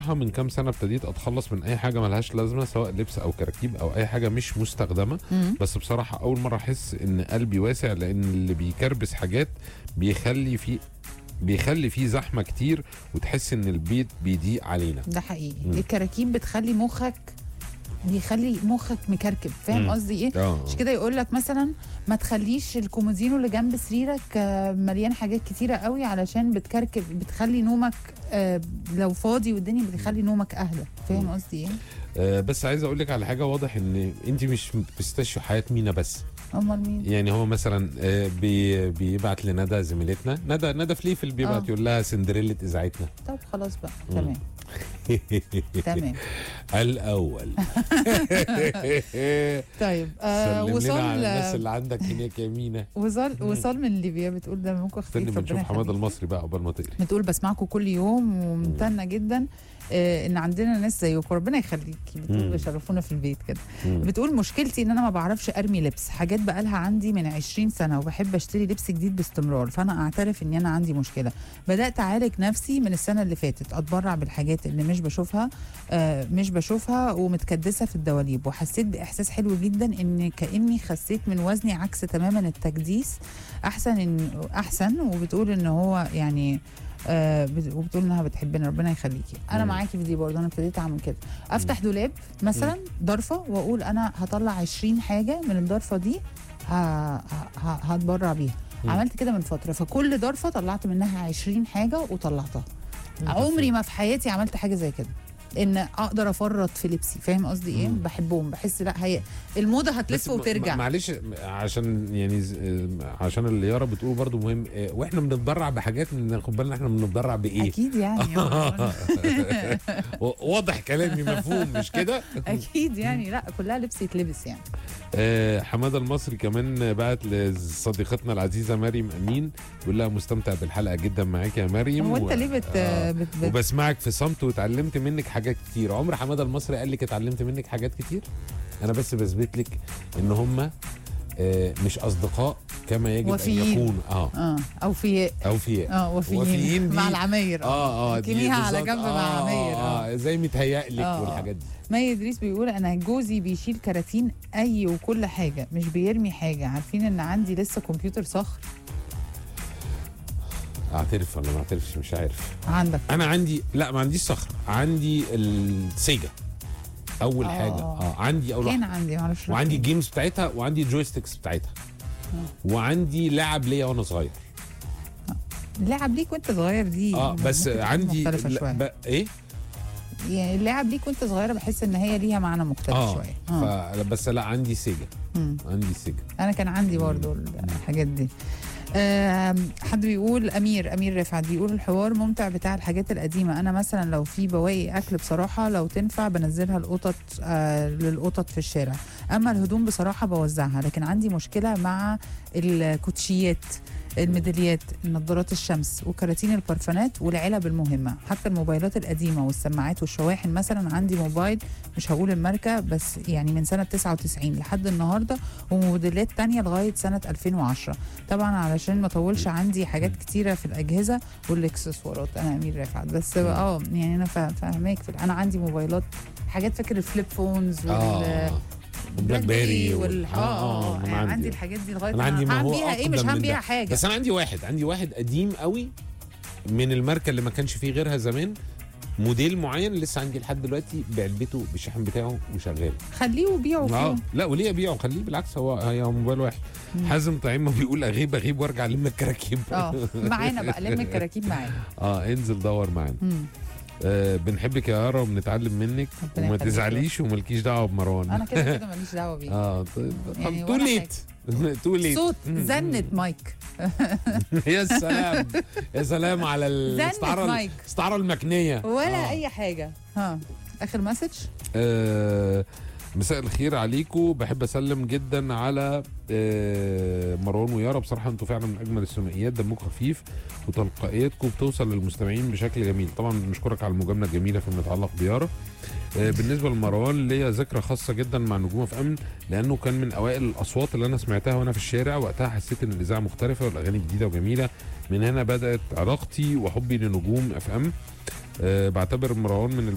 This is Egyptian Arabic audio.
بصراحه من كام سنه ابتديت اتخلص من اي حاجه ملهاش لازمه سواء لبس او كراكيب او اي حاجه مش مستخدمه مم. بس بصراحه اول مره احس ان قلبي واسع لان اللي بيكربس حاجات بيخلي في بيخلي فيه زحمه كتير وتحس ان البيت بيضيق علينا ده حقيقي مم. الكراكيب بتخلي مخك بيخلي مخك مكركب فاهم مم. قصدي ايه اه مش كده يقول لك مثلا ما تخليش الكومودينو اللي جنب سريرك آه، مليان حاجات كتيره قوي علشان بتكركب بتخلي نومك آه، لو فاضي والدنيا بتخلي نومك اهدى فاهم مم. قصدي ايه آه، بس عايز اقول لك على حاجه واضح ان انت مش بتستشفي حياه مينا بس امال مين يعني هو مثلا آه، بي بيبعت لندى زميلتنا ندى ندى فليفل بيبعت آه. يقول لها سندريلا اذاعتنا طب خلاص بقى مم. تمام تمام الاول طيب آه سلم لنا على الناس وصال اللي عندك هناك يا مينا وصال وصال من ليبيا بتقول ده ممكن استني خفيف ما نشوف ربنا حماده يخليك. المصري بقى قبل ما تقري بتقول بسمعكم كل يوم وممتنه جدا آه ان عندنا ناس زيكم ربنا يخليكي بتقول مم. بيشرفونا في البيت كده مم. بتقول مشكلتي ان انا ما بعرفش ارمي لبس حاجات بقالها عندي من 20 سنه وبحب اشتري لبس جديد باستمرار فانا اعترف ان انا عندي مشكله بدات اعالج نفسي من السنه اللي فاتت اتبرع بالحاجات اللي مش بشوفها آه مش بشوفها ومتكدسه في الدواليب وحسيت باحساس حلو جدا ان كاني خسيت من وزني عكس تماما التكديس احسن إن احسن وبتقول ان هو يعني آه بت- وبتقول انها بتحبني ربنا يخليكي انا مم. معاكي في دي برضه انا ابتديت اعمل كده افتح دولاب مثلا ضرفه واقول انا هطلع 20 حاجه من الضرفه دي ه- ه- ه- هتبرع بيها مم. عملت كده من فتره فكل ضرفه طلعت منها 20 حاجه وطلعتها عمري ما في حياتي عملت حاجه زي كده ان اقدر افرط في لبسي فاهم قصدي ايه مم. بحبهم بحس لا هي الموضه بس هتلف م- وترجع معلش عشان يعني ز- عشان اللي يارا بتقول برضو مهم آه، واحنا بنتبرع بحاجات ناخد بالنا احنا بنتبرع بايه اكيد يعني واضح كلامي مفهوم مش كده اكيد يعني لا كلها لبس يتلبس يعني آه، حماده المصري كمان بعت لصديقتنا العزيزه مريم امين يقول لها مستمتع بالحلقه جدا معاك يا مريم هو و- انت ليه بت, آه، بت, بت وبسمعك في صمت واتعلمت منك حاجات كتير عمر حماده المصري قال لك اتعلمت منك حاجات كتير انا بس بثبت لك ان هم مش اصدقاء كما يجب وفيين. ان يكونوا اه اه او في اوفياء اه وفيين, وفيين دي- مع العماير اه اه دي كنيها على بالظبط. جنب مع آه، عماير اه, آه زي متهيأ لك آه. والحاجات دي مي ادريس بيقول انا جوزي بيشيل كراتين اي وكل حاجه مش بيرمي حاجه عارفين ان عندي لسه كمبيوتر صخر اعترف ولا ما اعترفش مش عارف عندك انا عندي لا ما عنديش صخر عندي السيجا اول آه. حاجه اه عندي اول كان واحدة. عندي معرفش وعندي الجيمز بتاعتها وعندي الجويستكس بتاعتها وعندي لعب ليا وانا صغير اللعب ليك وانت صغير دي اه بس ممكن تكون عندي مختلفه لا، شويه ب... ايه يعني اللعب ليك وانت صغيره بحس ان هي ليها معنى مختلف اه شويه اه ف... بس لا عندي سيجا مم. عندي سيجا انا كان عندي برضو الحاجات دي آم، حد بيقول امير امير رفعت بيقول الحوار ممتع بتاع الحاجات القديمه انا مثلا لو في بواقي اكل بصراحه لو تنفع بنزلها القطط آه للقطط في الشارع اما الهدوم بصراحه بوزعها لكن عندي مشكله مع الكوتشيات الميداليات نظارات الشمس وكراتين البرفانات والعلب المهمه حتى الموبايلات القديمه والسماعات والشواحن مثلا عندي موبايل مش هقول الماركه بس يعني من سنه 99 لحد النهارده وموديلات تانية لغايه سنه 2010 طبعا علشان ما اطولش عندي حاجات كتيره في الاجهزه والاكسسوارات انا امير رفعت بس اه يعني انا فا- فاهماك في انا عندي موبايلات حاجات فاكر الفليب فونز وال اه بلاك بيري وال اه اه أنا يعني عندي الحاجات دي لغايه انا عندي ما هعمل هو بيها ايه أقدم مش من هعمل ده. بيها حاجه بس انا عندي واحد عندي واحد قديم قوي من الماركه اللي ما كانش فيه غيرها زمان موديل معين لسه عندي لحد دلوقتي بعلبته بالشحن بتاعه وشغال خليه وبيعه اه فيه لا وليه ابيعه خليه بالعكس هو هي موبايل واحد مم. حازم طعيمه بيقول اغيب اغيب وارجع الم الكراكيب اه معانا بقى لم الكراكيب معانا اه انزل دور معانا مم. آه بنحبك يا يارا وبنتعلم منك ربنا وما يخليك. تزعليش ومالكيش دعوه بمروان انا كده كده ماليش دعوه بيه اه طيب يعني تو ولا ليت تو ليت صوت زنة مايك يا سلام يا سلام على زنة الاستعاره مايك. الاستعاره المكنيه ولا آه. اي حاجه ها اخر مسج آه مساء الخير عليكم بحب اسلم جدا على آه مروان ويارا بصراحه انتوا فعلا من اجمل الثنائيات دمكم خفيف وتلقائيتكم بتوصل للمستمعين بشكل جميل طبعا بنشكرك على المجامله الجميله فيما يتعلق بيارا آه بالنسبه لمروان ليا ذكرى خاصه جدا مع نجوم في امن لانه كان من اوائل الاصوات اللي انا سمعتها وانا في الشارع وقتها حسيت ان الاذاعه مختلفه والاغاني جديده وجميله من هنا بدات علاقتي وحبي لنجوم اف ام أه بعتبر مروان من